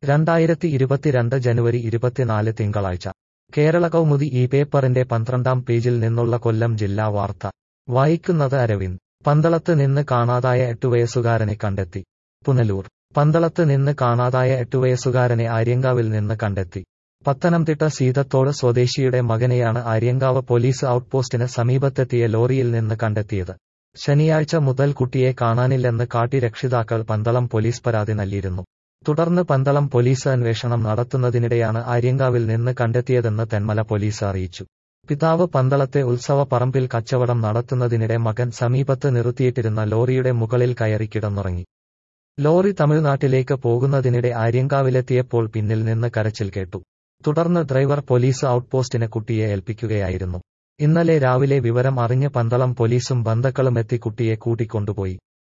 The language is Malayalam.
രണ്ടായിരത്തി ഇരുപത്തിരണ്ട് ജനുവരി ഇരുപത്തിനാല് തിങ്കളാഴ്ച കേരള കൗമുദി ഈ പേപ്പറിന്റെ പന്ത്രണ്ടാം പേജിൽ നിന്നുള്ള കൊല്ലം ജില്ലാ വാർത്ത വായിക്കുന്നത് അരവിന്ദ് പന്തളത്ത് നിന്ന് കാണാതായ എട്ടുവയസ്സുകാരനെ കണ്ടെത്തി പുനലൂർ പന്തളത്ത് നിന്ന് കാണാതായ എട്ടുവയസ്സുകാരനെ ആര്യങ്കാവിൽ നിന്ന് കണ്ടെത്തി പത്തനംതിട്ട സീതത്തോട് സ്വദേശിയുടെ മകനെയാണ് ആര്യങ്കാവ് പോലീസ് ഔട്ട്പോസ്റ്റിന് സമീപത്തെത്തിയ ലോറിയിൽ നിന്ന് കണ്ടെത്തിയത് ശനിയാഴ്ച മുതൽ കുട്ടിയെ കാണാനില്ലെന്ന് കാട്ടി രക്ഷിതാക്കൾ പന്തളം പോലീസ് പരാതി നൽകിയിരുന്നു തുടർന്ന് പന്തളം പോലീസ് അന്വേഷണം നടത്തുന്നതിനിടെയാണ് ആര്യങ്കാവിൽ നിന്ന് കണ്ടെത്തിയതെന്ന് തെന്മല പോലീസ് അറിയിച്ചു പിതാവ് പന്തളത്തെ ഉത്സവ പറമ്പിൽ കച്ചവടം നടത്തുന്നതിനിടെ മകൻ സമീപത്ത് നിർത്തിയിട്ടിരുന്ന ലോറിയുടെ മുകളിൽ കയറി കിടന്നുറങ്ങി ലോറി തമിഴ്നാട്ടിലേക്ക് പോകുന്നതിനിടെ ആര്യങ്കാവിലെത്തിയപ്പോൾ പിന്നിൽ നിന്ന് കരച്ചിൽ കേട്ടു തുടർന്ന് ഡ്രൈവർ പോലീസ് ഔട്ട്പോസ്റ്റിന് കുട്ടിയെ ഏൽപ്പിക്കുകയായിരുന്നു ഇന്നലെ രാവിലെ വിവരം അറിഞ്ഞ് പന്തളം പോലീസും ബന്ധക്കളുമെത്തി കുട്ടിയെ കൂട്ടിക്കൊണ്ടുപോയി